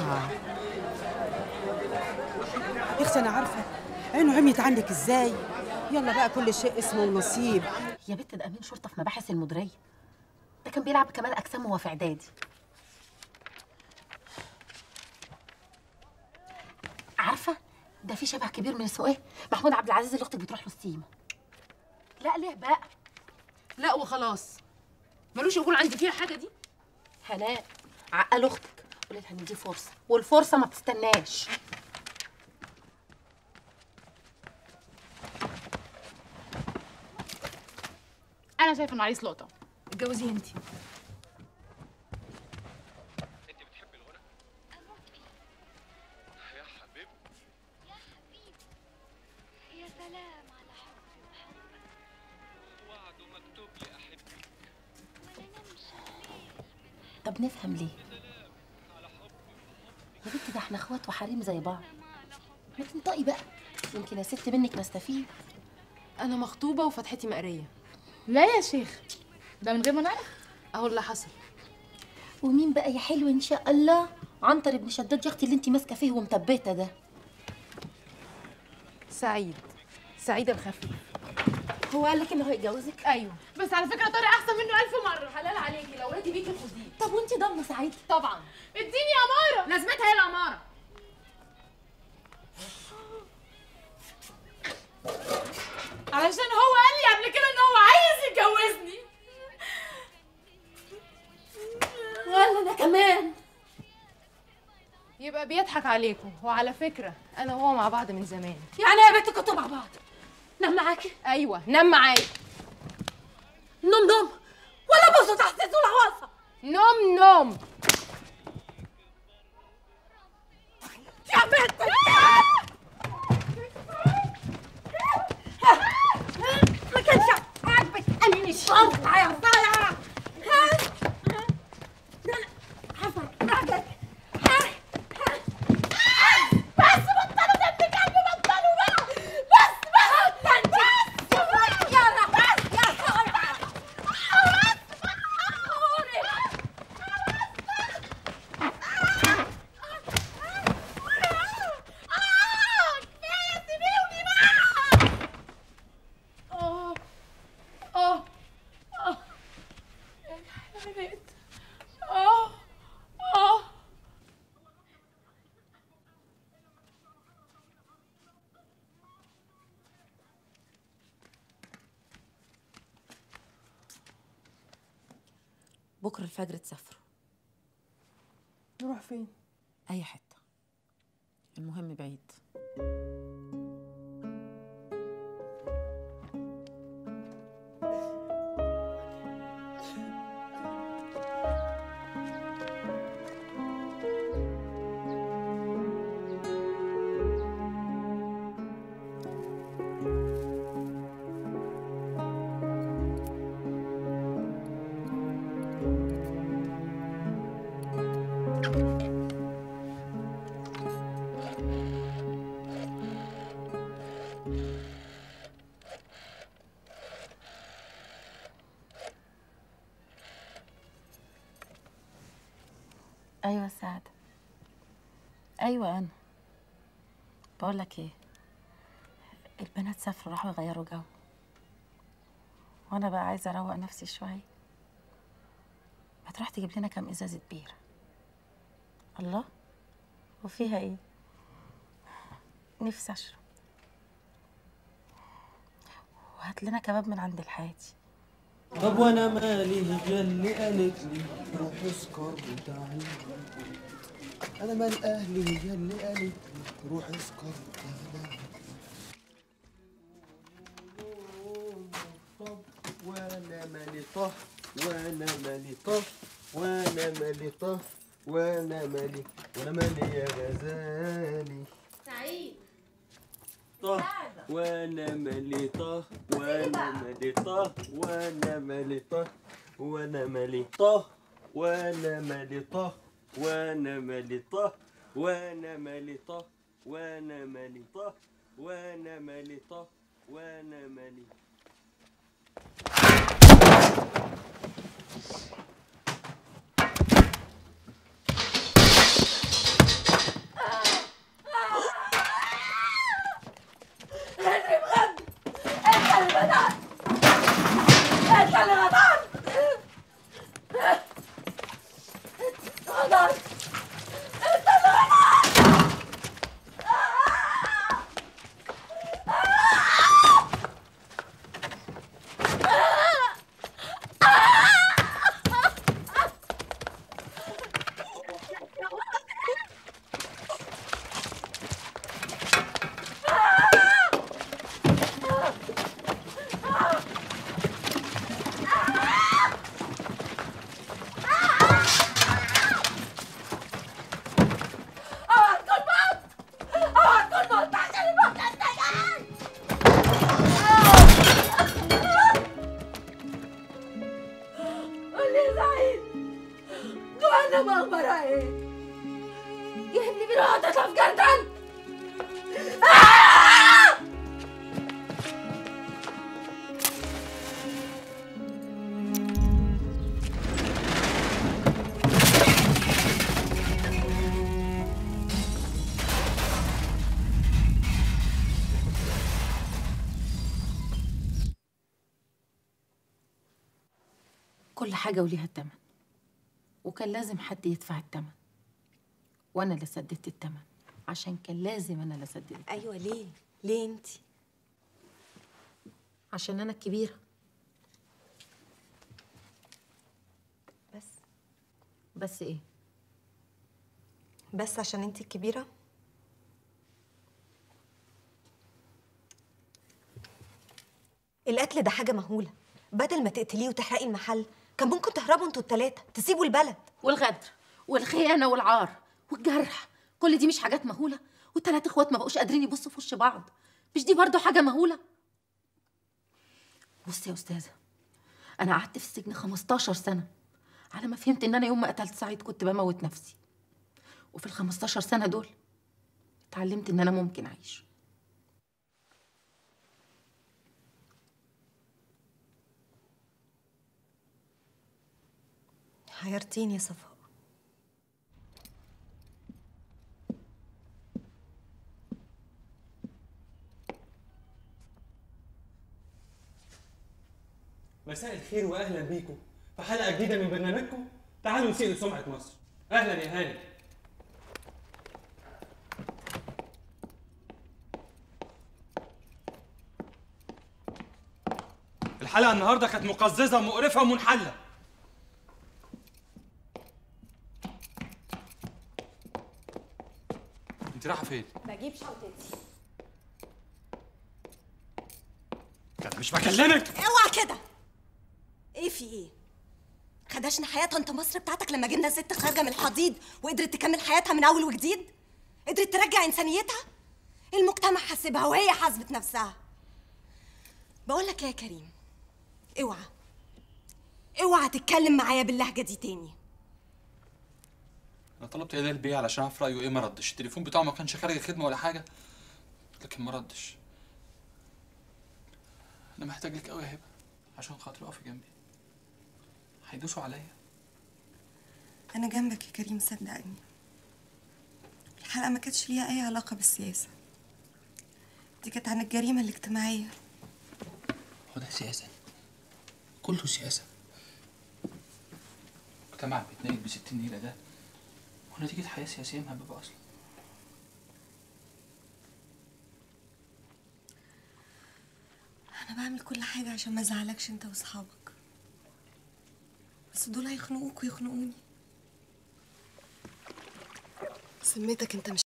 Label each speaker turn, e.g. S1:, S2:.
S1: اه يا اختي انا عارفه عينه عميت عنك ازاي يلا بقى كل شيء اسمه ونصيب
S2: يا بنت ده امين شرطه في مباحث المديريه ده كان بيلعب كمال اجسام وهو في اعدادي عارفه ده في شبه كبير من اسمه ايه محمود عبد العزيز اللي اختك بتروح له السيما لا ليه بقى
S3: لا وخلاص ملوش يقول عندي فيها حاجه دي
S2: هناء عقل اختك قولي لها ان دي فرصه والفرصه ما بتستناش
S3: انا شايفه انه عريس لقطه اتجوزيه انت
S4: يا حبيبتي
S5: يا سلام على حبي وحبك
S4: وعد مكتوب لي احبك
S5: ولا نمشي الليل من
S2: طب نفهم ليه يا بنت ده احنا اخوات وحريم زي بعض ما تنطقي بقى يمكن يا ست منك نستفيد
S3: انا مخطوبه وفتحتي مقريه لا يا شيخ ده من غير ما نعرف اهو اللي حصل
S2: ومين بقى يا حلو ان شاء الله عنتر ابن شداد يا اختي اللي انت ماسكه فيه ومثبته ده
S3: سعيد سعيد الخفيف
S2: هو قال لك انه هيتجوزك
S3: ايوه بس على فكره طارق احسن منه ألف مره حلال عليكي لو ولادي بيكي خديه
S2: طب وانت ضامنه سعيد
S3: طبعا اديني اماره لازمتها هي الاماره علشان هو قال لي قبل كده ان هو عايز يتجوزني
S2: ولا انا كمان
S3: يبقى بيضحك عليكم وعلى فكره انا وهو مع بعض من زمان
S2: يعني يا بنت كنتوا مع بعض نام معاكي
S3: ايوه نام معايا
S2: نوم نوم ولا بصوا تحت الهواسه
S3: نوم نوم
S2: يا بنت ما كانش عاجبك امين الشرطه يا صايعه ها حفظ راجل بس بطلوا دم قلبي بطلوا بقى بس بس بس يا رب بس يا صايعه
S3: اه اه اه يا حبيبتي اه اه
S2: بكره الفجر تسافروا
S3: نروح فين
S2: اي حته المهم بعيد ايوه سعد ايوه انا بقول لك ايه البنات سافروا راحوا يغيروا جو وانا بقى عايزه اروق نفسي شويه ما تروح تجيب لنا كام ازازه بيره الله وفيها ايه نفسي اشرب وهات لنا كباب من عند الحاتي
S6: طب وانا مالي اللي قالت لي روح اسكر وتعالي انا مال اهلي هي اللي قالت لي روح اسكر وتعالي طب وانا مالي طه وانا مالي طه وانا مالي طه وانا مالي وانا مالي يا غزالي
S3: سعيد
S6: طه وانا مالي طه وانا مالي طه وانا مالي طه وانا مالي طه وانا مالي طه وانا مالي طه وانا مالي طه وانا مالي طه وانا مالي طه وانا مالي
S2: روح تطلع في جردل كل حاجة وليها التمن وكان لازم حد يدفع التمن وانا اللي سددت التمن عشان كان لازم انا اللي اسدد
S7: ايوه ليه ليه انت
S2: عشان انا الكبيره
S7: بس
S2: بس ايه
S7: بس عشان انت الكبيره القتل ده حاجه مهوله بدل ما تقتليه وتحرقي المحل كان ممكن تهربوا انتوا التلاته تسيبوا البلد
S2: والغدر والخيانه والعار والجرح كل دي مش حاجات مهوله والتلات اخوات ما بقوش قادرين يبصوا في وش بعض مش دي برضو حاجه مهوله بصي يا استاذه انا قعدت في السجن 15 سنه على ما فهمت ان انا يوم ما قتلت سعيد كنت بموت نفسي وفي ال 15 سنه دول اتعلمت ان انا ممكن اعيش
S7: حيرتيني يا صفاء
S8: مساء الخير واهلا بيكم في حلقه جديده من برنامجكم تعالوا نسيء لسمعه مصر اهلا يا هاني الحلقه النهارده كانت مقززه ومقرفه ومنحله انت رايحه فين
S7: بجيب شنطتي
S8: كده مش بكلمك
S7: اوعى كده ايه في ايه خدشنا حياتها انت مصر بتاعتك لما جبنا ست خارجه من الحضيض وقدرت تكمل حياتها من اول وجديد قدرت ترجع انسانيتها المجتمع حاسبها وهي حاسبت نفسها بقول لك ايه يا كريم اوعى اوعى تتكلم معايا باللهجه دي تاني
S9: انا طلبت ايدي البيع علشان اعرف رايه ايه ما ردش التليفون بتاعه ما كانش خارج خدمه ولا حاجه لكن ما ردش انا محتاج لك قوي يا هبه عشان خاطر اقفي جنبي هيدوسوا عليا
S7: انا جنبك يا كريم صدقني الحلقه ما كانتش ليها اي علاقه بالسياسه دي كانت عن الجريمه الاجتماعيه
S9: هو ده سياسه كله سياسه مجتمع بيتنقل ب 60 نيله ده ونتيجه حياه سياسيه مهببه اصلا
S7: انا بعمل كل حاجه عشان ما ازعلكش انت واصحابك بس دول هيخنقوك ويخنقوني سميتك انت مش